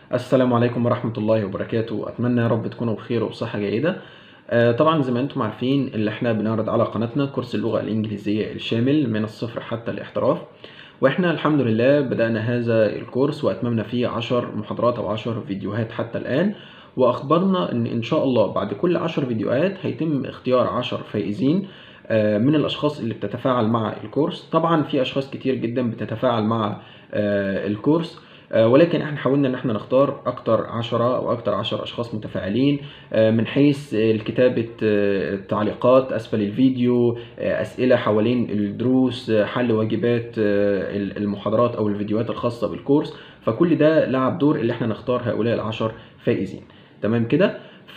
السلام عليكم ورحمة الله وبركاته أتمنى يا رب تكونوا بخير وبصحة جيدة آه، طبعا زي ما انتم عارفين اللي احنا بنعرض على قناتنا كورس اللغة الإنجليزية الشامل من الصفر حتى الاحتراف واحنا الحمد لله بدأنا هذا الكورس وأتممنا فيه عشر محاضرات أو عشر فيديوهات حتى الآن وأخبرنا إن إن شاء الله بعد كل عشر فيديوهات هيتم اختيار عشر فائزين آه، من الأشخاص اللي بتتفاعل مع الكورس طبعا في أشخاص كتير جدا بتتفاعل مع آه، الكورس آه، ولكن احنا حاولنا ان احنا نختار اكتر عشرة او اكتر عشر اشخاص متفاعلين آه، من حيث آه، كتابة آه، التعليقات اسفل الفيديو آه، اسئلة حوالين الدروس آه، حل واجبات آه، المحاضرات او الفيديوهات الخاصة بالكورس فكل ده لعب دور اللي احنا نختار هؤلاء العشر فائزين تمام كده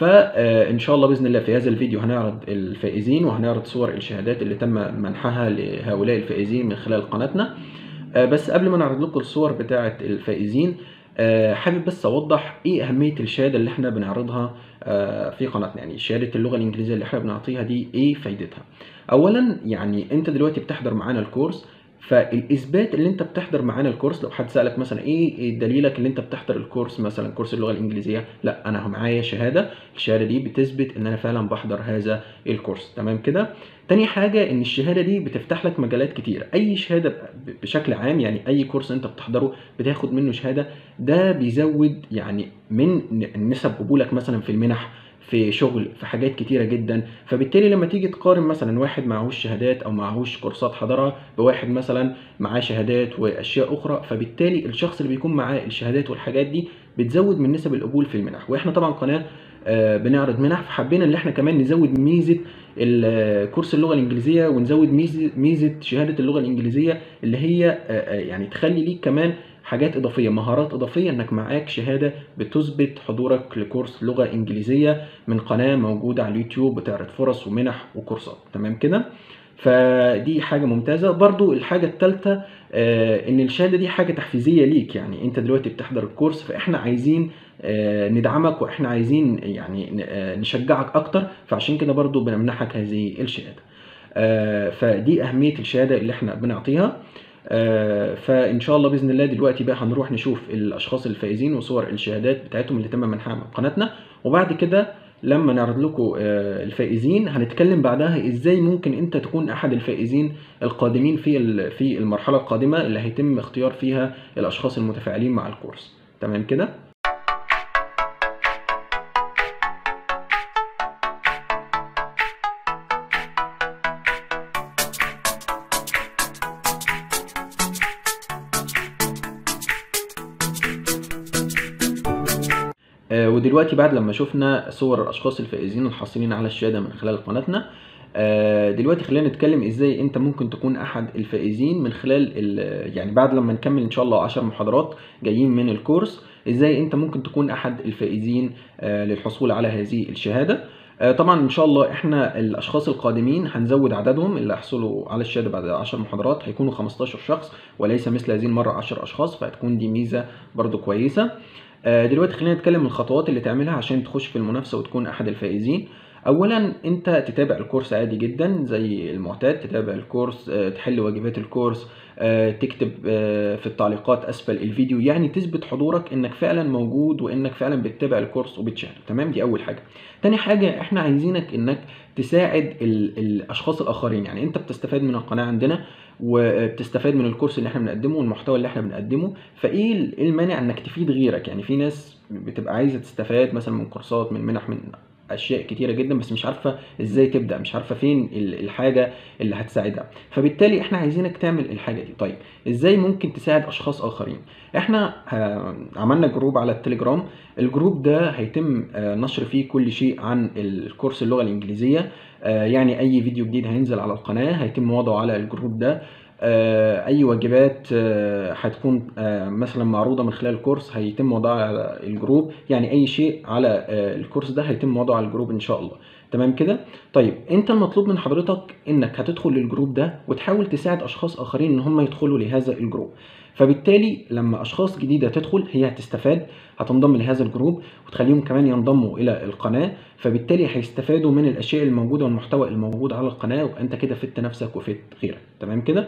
فان شاء الله باذن الله في هذا الفيديو هنعرض الفائزين وهنعرض صور الشهادات اللي تم منحها لهؤلاء الفائزين من خلال قناتنا آه، بس قبل ما نعرض لكم الصور بتاعة الفائزين آه، حابب بس اوضح ايه اهميه الشهاده اللي احنا بنعرضها آه، في قناتنا يعني شهاده اللغه الانجليزيه اللي احنا بنعطيها دي ايه فايدتها اولا يعني انت دلوقتي بتحضر معانا الكورس فالاثبات اللي انت بتحضر معانا الكورس لو حد سالك مثلا ايه إيه دليلك اللي انت بتحضر الكورس مثلا كورس اللغه الانجليزيه لا انا معايا شهاده الشهاده دي بتثبت ان انا فعلا بحضر هذا الكورس تمام كده تاني حاجة إن الشهادة دي بتفتح لك مجالات كتير، أي شهادة ب- بشكل عام يعني أي كورس أنت بتحضره بتاخد منه شهادة ده بيزود يعني من ن- نسب قبولك مثلا في المنح في شغل في حاجات كتيرة جدا فبالتالي لما تيجي تقارن مثلا واحد معهوش شهادات أو معهوش كورسات حضرها بواحد مثلا معاه شهادات وأشياء أخرى فبالتالي الشخص اللي بيكون معاه الشهادات والحاجات دي بتزود من نسب القبول في المنح وإحنا طبعا قناة آه، بنعرض منح فحبينا ان احنا كمان نزود ميزه ال- كورس اللغه الانجليزيه ونزود ميزه ميزه شهاده اللغه الانجليزيه اللي هي آه، آه، يعني تخلي ليك كمان حاجات اضافيه مهارات اضافيه انك معاك شهاده بتثبت حضورك لكورس لغه انجليزيه من قناه موجوده على اليوتيوب بتعرض فرص ومنح وكورسات تمام كده فدي حاجه ممتازه برضو الحاجه الثالثه ان الشهاده دي حاجه تحفيزيه ليك يعني انت دلوقتي بتحضر الكورس فاحنا عايزين آه، ندعمك واحنا عايزين يعني ن- آه، نشجعك اكتر فعشان كده برضو بنمنحك هذه الشهاده آه، فدي اهميه الشهاده اللي احنا بنعطيها آه، فان شاء الله باذن الله دلوقتي بقى هنروح نشوف الاشخاص الفائزين وصور الشهادات بتاعتهم اللي تم منحها من قناتنا وبعد كده لما نعرض لكم آه، الفائزين هنتكلم بعدها ازاي ممكن انت تكون احد الفائزين القادمين في ال- في المرحله القادمه اللي هيتم اختيار فيها الاشخاص المتفاعلين مع الكورس تمام كده آه، ودلوقتي بعد لما شفنا صور الاشخاص الفائزين الحاصلين على الشهاده من خلال قناتنا آه، دلوقتي خلينا نتكلم ازاي انت ممكن تكون احد الفائزين من خلال ال- يعني بعد لما نكمل ان شاء الله 10 محاضرات جايين من الكورس ازاي انت ممكن تكون احد الفائزين آه، للحصول على هذه الشهاده آه، طبعا ان شاء الله احنا الاشخاص القادمين هنزود عددهم اللي هيحصلوا على الشهاده بعد 10 محاضرات هيكونوا 15 شخص وليس مثل هذه المره 10 اشخاص فهتكون دي ميزه برضو كويسه آه، دلوقتي خلينا نتكلم الخطوات اللي تعملها عشان تخش في المنافسه وتكون احد الفائزين اولا انت تتابع الكورس عادي جدا زي المعتاد تتابع الكورس آه، تحل واجبات الكورس آه، تكتب آه، في التعليقات اسفل الفيديو يعني تثبت حضورك انك فعلا موجود وانك فعلا بتتابع الكورس وبتشاهد تمام دي اول حاجه تاني حاجه احنا عايزينك انك تساعد ال- الاشخاص الاخرين يعني انت بتستفاد من القناه عندنا وبتستفاد من الكورس اللي احنا بنقدمه والمحتوى اللي احنا بنقدمه فايه ال- إيه المانع انك تفيد غيرك يعني في ناس بتبقى عايزه تستفاد مثلا من كورسات من منح من اشياء كتيره جدا بس مش عارفه ازاي تبدا مش عارفه فين ال- الحاجه اللي هتساعدها فبالتالي احنا عايزينك تعمل الحاجه دي طيب ازاي ممكن تساعد اشخاص اخرين احنا آه، عملنا جروب على التليجرام الجروب ده هيتم آه، نشر فيه كل شيء عن الكورس اللغه الانجليزيه آه، يعني اي فيديو جديد هينزل على القناه هيتم وضعه على الجروب ده آه، اي واجبات آه، هتكون آه، مثلا معروضه من خلال الكورس هيتم وضعها على الجروب يعني اي شيء على آه، الكورس ده هيتم وضعه على الجروب ان شاء الله تمام كده طيب انت المطلوب من حضرتك انك هتدخل للجروب ده وتحاول تساعد اشخاص اخرين ان هم يدخلوا لهذا الجروب فبالتالي لما اشخاص جديده تدخل هي هتستفاد هتنضم لهذا الجروب وتخليهم كمان ينضموا الى القناه فبالتالي هيستفادوا من الاشياء الموجوده والمحتوى الموجود على القناه وانت كده فدت نفسك وفدت غيرك تمام كده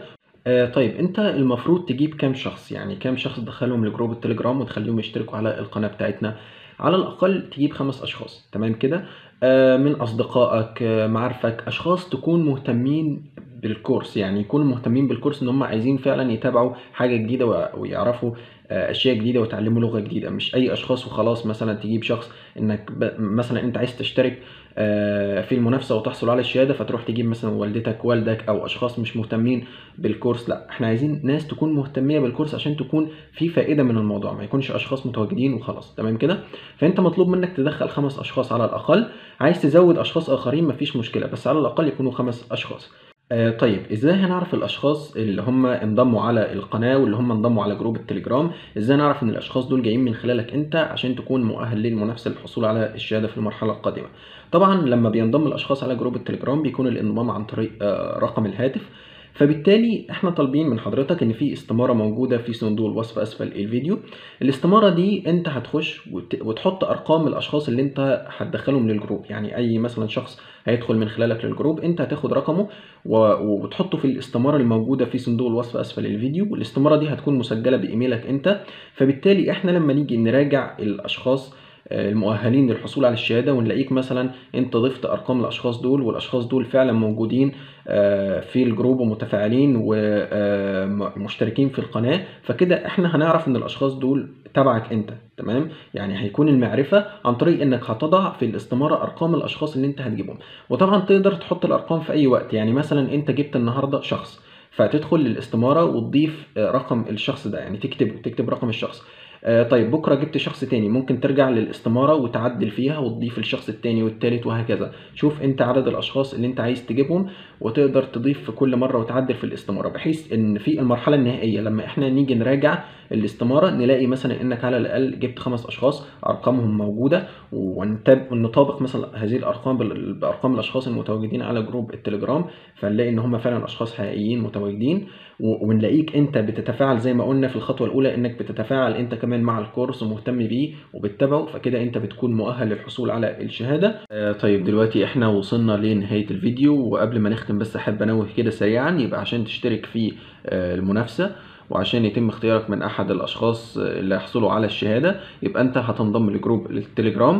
آه طيب انت المفروض تجيب كام شخص يعني كام شخص تدخلهم لجروب التليجرام وتخليهم يشتركوا على القناة بتاعتنا على الأقل تجيب خمس أشخاص تمام كده آه من أصدقائك آه معارفك أشخاص تكون مهتمين بالكورس يعني يكونوا مهتمين بالكورس ان هم عايزين فعلا يتابعوا حاجة جديدة وي- ويعرفوا آه، اشياء جديدة ويتعلموا لغة جديدة مش اي اشخاص وخلاص مثلا تجيب شخص انك ب... مثلا انت عايز تشترك آه، في المنافسة وتحصل على الشهادة فتروح تجيب مثلا والدتك والدك او اشخاص مش مهتمين بالكورس لا احنا عايزين ناس تكون مهتمية بالكورس عشان تكون في فائدة من الموضوع ما يكونش اشخاص متواجدين وخلاص تمام كده فانت مطلوب منك تدخل خمس اشخاص على الاقل عايز تزود اشخاص اخرين مفيش مشكلة بس على الاقل يكونوا خمس اشخاص آه طيب ازاي هنعرف الاشخاص اللي هم انضموا على القناة واللي هم انضموا على جروب التليجرام ازاي نعرف ان الاشخاص دول جايين من خلالك انت عشان تكون مؤهل للمنافسة للحصول على الشهادة في المرحلة القادمة طبعا لما بينضم الاشخاص على جروب التليجرام بيكون الانضمام عن طريق آه رقم الهاتف فبالتالي احنا طالبين من حضرتك ان في استمارة موجودة في صندوق الوصف اسفل الفيديو الاستمارة دي انت هتخش وت- وتحط ارقام الاشخاص اللي انت هتدخلهم للجروب يعني اي مثلا شخص هيدخل من خلالك للجروب انت هتاخد رقمه و- وتحطه في الاستمارة الموجودة في صندوق الوصف اسفل الفيديو والاستمارة دي هتكون مسجلة بايميلك انت فبالتالي احنا لما نيجي نراجع الاشخاص آه، المؤهلين للحصول على الشهادة ونلاقيك مثلا انت ضفت ارقام الاشخاص دول والاشخاص دول فعلا موجودين آه، في الجروب ومتفاعلين ومشتركين في القناة فكده احنا هنعرف ان الاشخاص دول تبعك انت تمام يعني هيكون المعرفة عن طريق انك هتضع في الاستمارة ارقام الاشخاص اللي انت هتجيبهم وطبعا تقدر تحط الارقام في اي وقت يعني مثلا انت جبت النهاردة شخص فتدخل للاستمارة وتضيف آه، رقم الشخص ده يعني تكتبه تكتب رقم الشخص آه، طيب بكرة جبت شخص تاني ممكن ترجع للاستمارة وتعدل فيها وتضيف الشخص التاني والتالت وهكذا شوف انت عدد الاشخاص اللي انت عايز تجيبهم وتقدر تضيف في كل مرة وتعدل في الاستمارة بحيث ان في المرحلة النهائية لما احنا نيجي نراجع الاستمارة نلاقي مثلا انك على الاقل جبت خمس اشخاص ارقامهم موجودة ونتاب- ونطابق مثلا هذه الارقام بال- بارقام الاشخاص المتواجدين على جروب التليجرام فنلاقي ان هم فعلا اشخاص حقيقيين متواجدين و- ونلاقيك انت بتتفاعل زي ما قلنا في الخطوه الاولى انك بتتفاعل انت كمان مع الكورس ومهتم بيه وبتتابعه فكده انت بتكون مؤهل للحصول على الشهاده آه طيب دلوقتي احنا وصلنا لنهايه الفيديو وقبل ما نختم بس احب انوه كده سريعا يبقى عشان تشترك في آه المنافسه وعشان يتم اختيارك من احد الاشخاص اللي هيحصلوا على الشهاده يبقى انت هتنضم لجروب التليجرام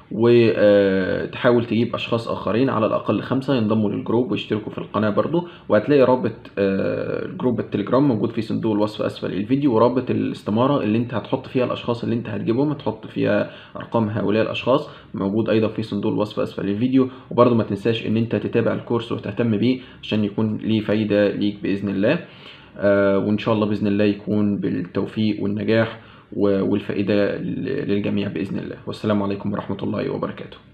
وتحاول تجيب اشخاص اخرين على الاقل خمسة ينضموا للجروب ويشتركوا في القناة برضو وهتلاقي رابط آه، جروب التليجرام موجود في صندوق الوصف اسفل الفيديو ورابط الاستمارة اللي انت هتحط فيها الاشخاص اللي انت هتجيبهم هتحط فيها ارقام هؤلاء الاشخاص موجود ايضا في صندوق الوصف اسفل الفيديو وبرضو ما تنساش ان انت تتابع الكورس وتهتم بيه عشان يكون ليه فايدة ليك باذن الله آه، وان شاء الله باذن الله يكون بالتوفيق والنجاح و- والفائدة للجميع باذن الله والسلام عليكم ورحمة الله وبركاته